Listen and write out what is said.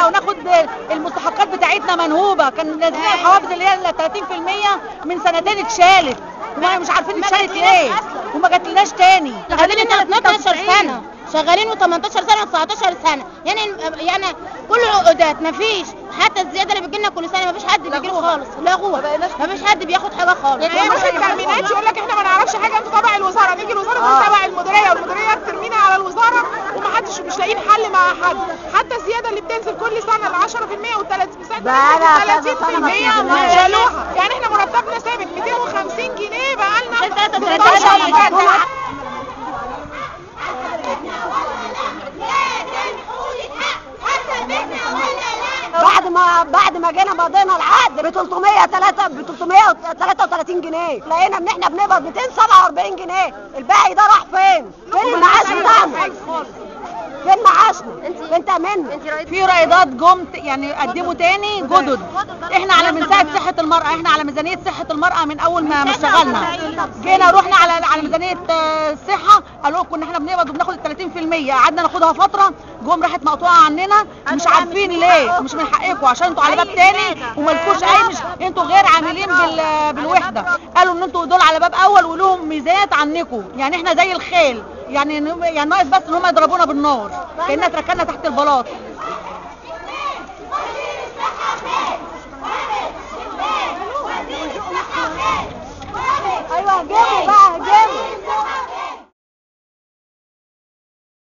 حقنا وناخد المستحقات بتاعتنا منهوبه كان نازلين الحوافز اللي هي ال 30% من سنتين اتشالت وما مش عارفين اتشالت ليه وما جاتلناش تاني شغالين 12 سنه شغالين و18 سنه و19 سنه يعني يعني كل العقودات مفيش حتى الزياده اللي بتجيلنا كل سنه مفيش حد بيجي خالص لغوها مفيش حد بياخد حاجه خالص يعني مش التأمينات يقول لك احنا ما نعرفش حاجه انتوا تبع الوزاره نيجي الوزاره تقول تبع المديريه والمديريه بترمينا على الوزاره ومحدش مش لاقيين حل مع حد حتى الزياده اللي بتنزل كل سنه ال 10% وال 30% بقالها كذا سنة ما 30% بتنزلش. شالوها يعني احنا مرتبنا ثابت 250 جنيه بقالنا 33 16 سنة. سنه بعد ما بعد ما جينا مضينا العقد ب 303 ب 333 جنيه لقينا ان احنا بنقبض 247 جنيه الباقي ده راح فين؟ فين المعاش بتاعنا؟ فين معاشنا؟ فين تأميننا؟ في رائدات جم ت- يعني قدموا تاني جدد احنا على من ساعه صحه المراه احنا على ميزانيه صحه المراه من اول ما ما اشتغلنا جينا رحنا على على ميزانيه آه، الصحه قالوا لكم ان احنا بنقبض وبناخد ال 30% قعدنا ناخدها فتره جم راحت مقطوعه عننا مش عارفين ليه مش من حقكم عشان انتوا على باب تاني ومالكوش اي مش انتوا غير عاملين بال بالوحده قالوا ان انتوا دول على باب اول ولهم ميزات عنكم يعني احنا زي الخيل يعني يعني ناقص بس ان هم يضربونا بالنار كاننا تركنا تحت البلاط ايوه جيبوا بقى